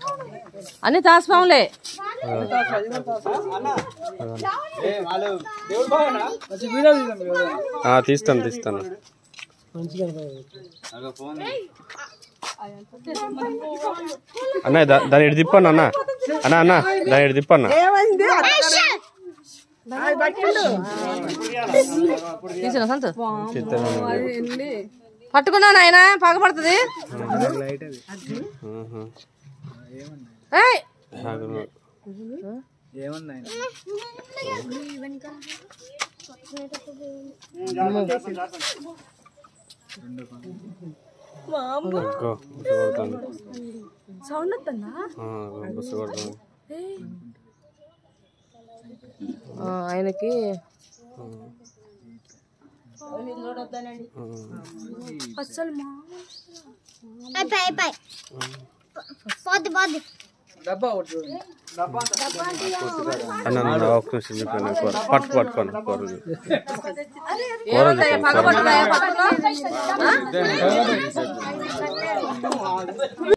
అన్ని తాసుపాములే ఆ, తీస్తాను తీస్తాను అన్న దా- దాన్ని ఎటు తిప్పను అన్న అన్న అన్న దాన్ని ఎటు తిప్పన్న తీసిన సంతు చిత్రం పట్టుకున్నా నాయన పగపడుతుంది ఏయ్ సౌండ్ వస్తుందా బస్సు కొడుతుంది ఆ, ఆయనకి అసలు మా అయిపోయి అయిపోయి పోద్ది పోద్ది అన్న అన్న, ఒక్క నిమిషం చెప్పాను కూర పట్టు పట్టుకోను కూర చూడు. ఏముంటాయి పగపడుతున్నాయా పట్టుకున్నా